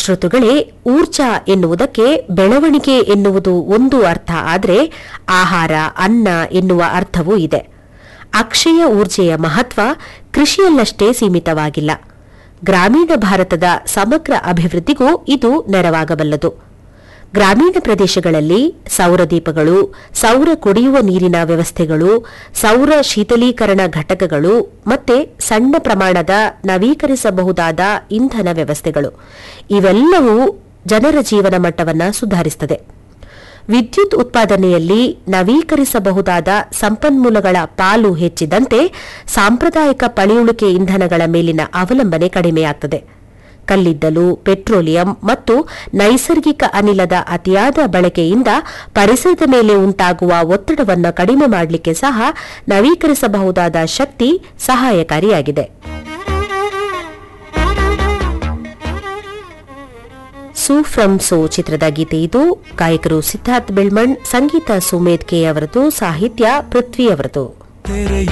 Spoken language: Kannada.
ಶ್ರೋತೃಗಳೇ ಊರ್ಜಾ ಎನ್ನುವುದಕ್ಕೆ ಬೆಳವಣಿಗೆ ಎನ್ನುವುದು ಒಂದು ಅರ್ಥ ಆದರೆ ಆಹಾರ ಅನ್ನ ಎನ್ನುವ ಅರ್ಥವೂ ಇದೆ ಅಕ್ಷಯ ಊರ್ಜೆಯ ಮಹತ್ವ ಕೃಷಿಯಲ್ಲಷ್ಟೇ ಸೀಮಿತವಾಗಿಲ್ಲ ಗ್ರಾಮೀಣ ಭಾರತದ ಸಮಗ್ರ ಅಭಿವೃದ್ಧಿಗೂ ಇದು ನೆರವಾಗಬಲ್ಲದು ಗ್ರಾಮೀಣ ಪ್ರದೇಶಗಳಲ್ಲಿ ಸೌರ ದೀಪಗಳು ಸೌರ ಕುಡಿಯುವ ನೀರಿನ ವ್ಯವಸ್ಥೆಗಳು ಸೌರ ಶೀತಲೀಕರಣ ಘಟಕಗಳು ಮತ್ತೆ ಸಣ್ಣ ಪ್ರಮಾಣದ ನವೀಕರಿಸಬಹುದಾದ ಇಂಧನ ವ್ಯವಸ್ಥೆಗಳು ಇವೆಲ್ಲವೂ ಜನರ ಜೀವನ ಮಟ್ಟವನ್ನು ಸುಧಾರಿಸುತ್ತದೆ ವಿದ್ಯುತ್ ಉತ್ಪಾದನೆಯಲ್ಲಿ ನವೀಕರಿಸಬಹುದಾದ ಸಂಪನ್ಮೂಲಗಳ ಪಾಲು ಹೆಚ್ಚಿದಂತೆ ಸಾಂಪ್ರದಾಯಿಕ ಪಳೆಯುಳಿಕೆ ಇಂಧನಗಳ ಮೇಲಿನ ಅವಲಂಬನೆ ಕಡಿಮೆಯಾಗುತ್ತದೆ ಕಲ್ಲಿದ್ದಲು ಪೆಟ್ರೋಲಿಯಂ ಮತ್ತು ನೈಸರ್ಗಿಕ ಅನಿಲದ ಅತಿಯಾದ ಬಳಕೆಯಿಂದ ಪರಿಸರದ ಮೇಲೆ ಉಂಟಾಗುವ ಒತ್ತಡವನ್ನು ಕಡಿಮೆ ಮಾಡಲಿಕ್ಕೆ ಸಹ ನವೀಕರಿಸಬಹುದಾದ ಶಕ್ತಿ ಸಹಾಯಕಾರಿಯಾಗಿದೆ ಸೂ ಫ್ರಮ್ ಸೋ ಚಿತ್ರದ ಗೀತೆ ಇದು ಗಾಯಕರು ಸಿದ್ಧಾರ್ಥ್ ಬೆಳ್ಮಣ್ ಸಂಗೀತ ಸುಮೇಧ್ ಕೆ ಅವರದು ಸಾಹಿತ್ಯ ಪೃಥ್ವಿ ಅವರದು ತೆರೆಯ